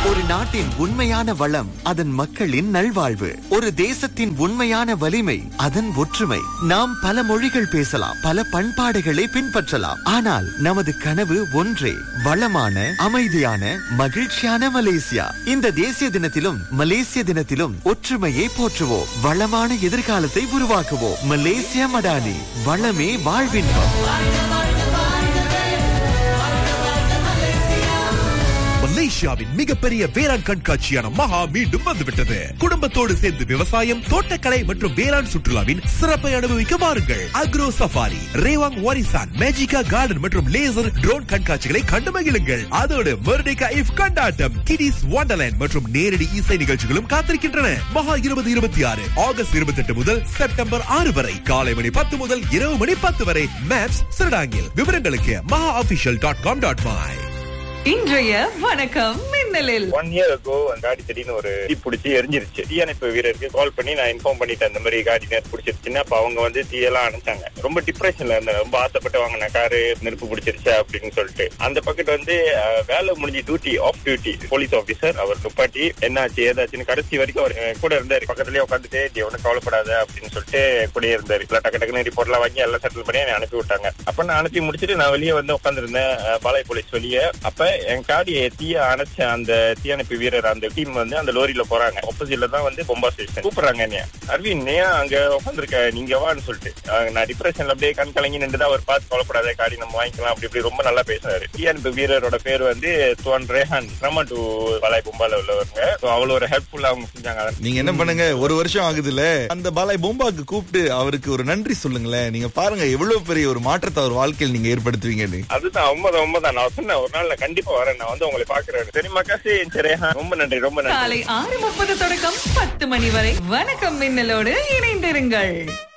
ஒரு நாட்டின் உண்மையான வளம் அதன் மக்களின் நல்வாழ்வு ஒரு தேசத்தின் உண்மையான வலிமை அதன் ஒற்றுமை நாம் பல மொழிகள் பேசலாம் பல பண்பாடுகளை பின்பற்றலாம் ஆனால் நமது கனவு ஒன்றே வளமான அமைதியான மகிழ்ச்சியான மலேசியா இந்த தேசிய தினத்திலும் மலேசிய தினத்திலும் ஒற்றுமையை போற்றுவோம் வளமான எதிர்காலத்தை உருவாக்குவோம் மலேசியா மடானி வளமே வாழ்வின்பம் மலேசியாவின் மிகப்பெரிய வேளாண் கண்காட்சியான மகா மீண்டும் வந்துவிட்டது குடும்பத்தோடு சேர்ந்து விவசாயம் தோட்டக்கலை மற்றும் வேளாண் சுற்றுலாவின் சிறப்பை அனுபவிக்க வாருங்கள் அக்ரோ சஃபாரி ரேவாங் வாரிசான் மேஜிகா கார்டன் மற்றும் லேசர் ட்ரோன் கண்காட்சிகளை கண்டு மகிழுங்கள் அதோடு மெர்டிகா இஃப் கொண்டாட்டம் கிடிஸ் வண்டர்லேண்ட் மற்றும் நேரடி இசை நிகழ்ச்சிகளும் காத்திருக்கின்றன மகா இருபது இருபத்தி ஆறு ஆகஸ்ட் இருபத்தி எட்டு முதல் செப்டம்பர் ஆறு வரை காலை மணி பத்து முதல் இரவு மணி பத்து வரை மேப்ஸ் சிறடாங்கில் விவரங்களுக்கு மகா official dot com dot my இன்றைய வணக்கம் மின்னலில் ஒன் இயர் அகோ காடி திடீர்னு ஒரு தீ பிடிச்சி எரிஞ்சிருச்சு தீயணைப்பு வீரருக்கு கால் பண்ணி நான் இன்ஃபார்ம் பண்ணிட்டேன் இந்த மாதிரி காடி நேர் பிடிச்சிருச்சுன்னு அப்ப அவங்க வந்து தீயெல்லாம் அணைச்சாங்க ரொம்ப டிப்ரெஷன்ல இருந்தேன் ரொம்ப ஆசைப்பட்டு வாங்கின காரு நெருப்பு பிடிச்சிருச்சு அப்படின்னு சொல்லிட்டு அந்த பக்கெட் வந்து அஹ், வேலை முடிஞ்சு duty off duty police officer அவர் துப்பாட்டி என்னாச்சு ஏதாச்சுன்னு கடைசி வரைக்கும் அவர் என் கூட இருந்தாரு பக்கத்துலயே உட்காந்துட்டு நீ ஒன்னும் கவலைப்படாத அப்படின்னு சொல்லிட்டு கூடயே இருந்தாரு எல்லாம் டக்கு டக்குன்னு ரிப்போர்ட் எல்லாம் வாங்கி எல்லாம் செட்டில் பண்ணி என்னை அனுப்பி விட்டாங்க அப்ப நான் அனுப்பி முடிச்சிட்டு நான் வெளியே வந்து உட்காந்துருந்தேன் பாளைய போலீஸ் வெளியே அப்ப என் காடியை தீய அணைச்ச அந்த தீயணைப்பு வீரர் அந்த டீம் வந்து அந்த லோரியில போறாங்க ஆப்போசிட்ல தான் வந்து பொம்பா ஸ்டேஷன் கூப்பிடுறாங்க என்னைய அரவிந்த் ஏன் அங்க உட்காந்துருக்க நீங்க வான்னு சொல்லிட்டு அஹ் நான் டிப்ரெஷன்ல அப்படியே கண் கலங்கி நின்று அவர் பார்த்து கவலைப்படாத காடி நம்ம வாங்கிக்கலாம் அப்படி இப்படி ரொம்ப நல்லா பேசினாரு தீயணைப்பு வீரரோட பேர் வந்து துவன் ரேஹான் நம்ம டு பாலாய் பொம்பால உள்ளவங்க So அவ்வளவு ஒரு ஹெல்ப்ஃபுல்லா அவங்க செஞ்சாங்க அதை நீங்க என்ன பண்ணுங்க ஒரு வருஷம் ஆகுதுல அந்த பாலாய் பொம்பாக்கு கூப்பிட்டு அவருக்கு ஒரு நன்றி சொல்லுங்களேன் நீங்க பாருங்க எவ்வளவு பெரிய ஒரு மாற்றத்தை அவர் வாழ்க்கையில் நீங்க ஏற்படுத்துவீங்கன்னு அதுதான் உண்மைதான் உண்மைதான் நான் சொன்னேன் ஒரு நாள் நான் கண்டிப்பா வரேன் நான் வந்து உங்களை பாக்குறேன் சரிம்மா காசு சரி ரொம்ப நன்றி ரொம்ப நன்றி காலை ஆறு முப்பது தொடக்கம் பத்து மணி வரை வணக்கம் மின்னலோடு இணைந்திருங்கள்